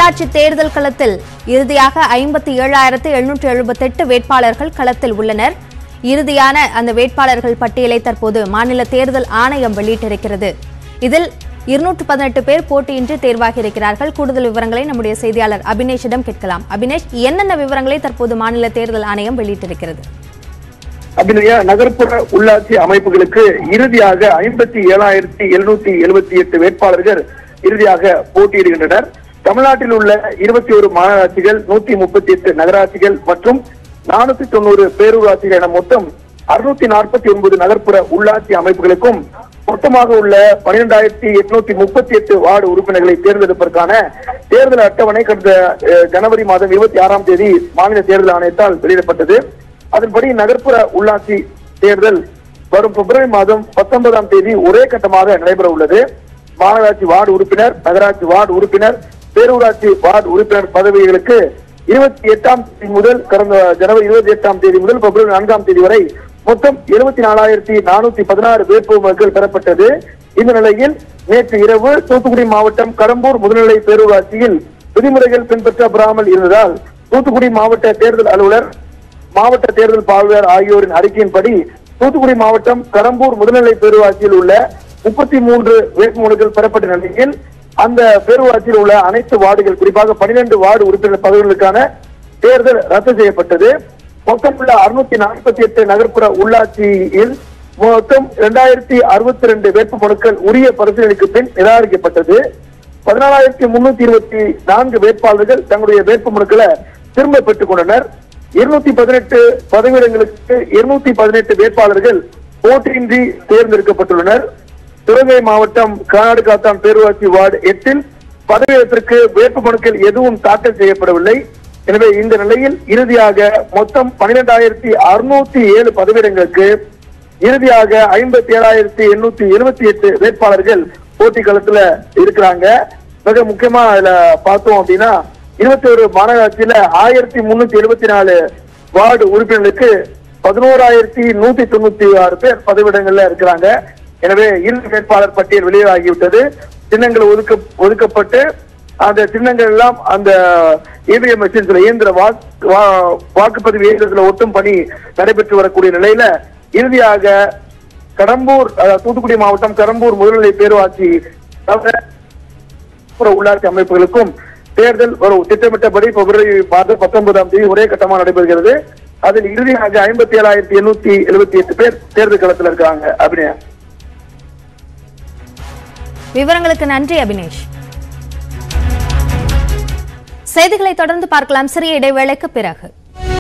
உள்ளாட்சி தேர்தல் களத்தில் இறுதியாக ஐம்பத்தி ஏழாயிரத்து எழுநூற்று எழுபத்தெட்டு வேட்பாளர்கள் களத்தில் உள்ளனர் இறுதியான அந்த வேட்பாளர்கள் பட்டியலை தற்போது மாநில தேர்தல் ஆணையம் வெளியிட்டிருக்கிறது இதில் இருநூற்று பதினெட்டு பேர் போட்டியின்றி தேர்வாகி இருக்கிறார்கள் கூடுதல் விவரங்களை நம்முடைய செய்தியாளர் அபினேஷிடம் கேட்கலாம் அபினேஷ் என்னென்ன விவரங்களை தற்போது மாநில தேர்தல் ஆணையம் வெளியிட்டிருக்கிறது அபிநயா நகர்ப்புற உள்ளாட்சி அமைப்புகளுக்கு இறுதியாக ஐம்பத்தி ஏழாயிரத்தி எழுநூத்தி எழுபத்தி எட்டு வேட்பாளர்கள் இறுதியாக போட்டியிடுகின்றனர் தமிழ்நாட்டில் உள்ள இருபத்தி ஒரு மாநகராட்சிகள் நூத்தி முப்பத்தி எட்டு நகராட்சிகள் மற்றும் நானூத்தி தொண்ணூறு பேரூராட்சிகள் என மொத்தம் அறுநூத்தி நாற்பத்தி ஒன்பது நகர்ப்புற உள்ளாட்சி அமைப்புகளுக்கும் மொத்தமாக உள்ள பன்னிரெண்டாயிரத்தி எட்நூத்தி முப்பத்தி எட்டு வார்டு உறுப்பினர்களை தேர்ந்தெடுப்பதற்கான தேர்தல் அட்டவணை கடந்த அஹ், ஜனவரி மாதம் இருபத்தி ஆறாம் தேதி மாநில தேர்தல் ஆணையத்தால் வெளியிடப்பட்டது அதன்படி நகர்ப்புற உள்ளாட்சி தேர்தல் வரும் பிப்ரவரி மாதம் பத்தொன்பதாம் தேதி ஒரே கட்டமாக நடைபெற உள்ளது மாநகராட்சி வார்டு உறுப்பினர் நகராட்சி வார்டு உறுப்பினர் பேரூராட்சி வார்டு உறுப்பினர் பதவிகளுக்கு இருபத்தி எட்டாம் தேதி முதல் கடந்த ஜனவரி இருபத்தி எட்டாம் தேதி முதல் பிப்ரவரி நான்காம் தேதி வரை மொத்தம் எழுபத்தி நாலாயிரத்தி நானூத்தி பதினாறு வேட்புமனுக்கள் பெறப்பட்டது இந்த நிலையில் நேற்று இரவு தூத்துக்குடி மாவட்டம் கடம்பூர் முதுநிலை பேரூராட்சியில் விதிமுறைகள் பின்பற்றப்படாமல் இருந்ததால் தூத்துக்குடி மாவட்ட தேர்தல் அலுவலர் மாவட்ட தேர்தல் பார்வையாளர் ஆகியோரின் அறிக்கையின்படி தூத்துக்குடி மாவட்டம் கடம்பூர் முதுநிலை பேரூராட்சியில் உள்ள முப்பத்தி மூன்று வேட்புமனுக்கள் பெறப்பட்ட நிலையில் அந்த பேரூராட்சியில் உள்ள அனைத்து வார்டுகள் குறிப்பாக பனிரெண்டு வார்டு உறுப்பினர் பதவிகளுக்கான தேர்தல் ரத்து செய்யப்பட்டது மொத்தம் உள்ள அறுநூத்தி நாற்பத்தி எட்டு நகர்ப்புற உள்ளாட்சியில் மொத்தம் இரண்டாயிரத்தி அறுபத்தி ரெண்டு வேட்புமனுக்கள் உரிய பரிசீலனைக்கு பின் நிராகரிக்கப்பட்டது பதினாலாயிரத்தி முன்னூத்தி இருபத்தி நான்கு வேட்பாளர்கள் தங்களுடைய வேட்புமனுக்களை திரும்ப பெற்றுக் கொண்டனர் இருநூத்தி பதினெட்டு பதவியிடங்களுக்கு இருநூத்தி பதினெட்டு வேட்பாளர்கள் போட்டியின்றி தேர்ந்தெடுக்கப்பட்டுள்ளனர் சிவகங்கை மாவட்டம் கானாடு காத்தான் பேரூராட்சி வார்டு எட்டில் பதவியிடத்திற்கு வேட்புமனுக்கள் எதுவும் தாக்கல் செய்யப்படவில்லை எனவே இந்த நிலையில் இறுதியாக மொத்தம் பனிரெண்டாயிரத்தி அறுநூத்தி ஏழு பதவியிடங்களுக்கு இறுதியாக ஐம்பத்தி ஏழாயிரத்தி எண்ணூத்தி எழுபத்தி எட்டு வேட்பாளர்கள் போட்டி களத்துல இருக்கிறாங்க மிக முக்கியமா அதுல பார்த்தோம் அப்படின்னா இருபத்தி ஒரு மாநகராட்சியில ஆயிரத்தி முன்னூத்தி எழுபத்தி நாலு வார்டு உறுப்பினர்களுக்கு பதினோராயிரத்தி நூத்தி தொண்ணூத்தி ஆறு பேர் பதவியிடங்கள்ல இருக்கிறாங்க எனவே இறுதி வேட்பாளர் பட்டியல் வெளியாகிவிட்டது சின்னங்கள் ஒதுக்க ஒதுக்கப்பட்டு அந்த சின்னங்கள் எல்லாம் அந்த இவிஎம் மெஷின்ஸ்ல இயந்திர வாக்கு- வா- வாக்குப்பதிவு இயந்திரத்துல ஒட்டும் பணி நடைபெற்று வரக்கூடிய நிலையில இறுதியாக கடம்பூர் அஹ், தூத்துக்குடி மாவட்டம் கடம்பூர் முதல்நிலை பேரூராட்சி தவிர புற உள்ளாட்சி அமைப்புகளுக்கும் தேர்தல் வரும் திட்டமிட்டபடி பிப்ரவரி மாதம் பத்தொன்பதாம் தேதி ஒரே கட்டமாக நடைபெறுகிறது அதில் இறுதியாக ஐம்பத்தி ஏழாயிரத்தி எண்ணூத்தி எழுபத்தி எட்டு பேர் தேர்தல் களத்தில் இருக்காங்க அபிநயா விவரங்களுக்கு நன்றி அபினேஷ் செய்திகளை தொடர்ந்து பார்க்கலாம் சிறிய இடைவேளைக்கு பிறகு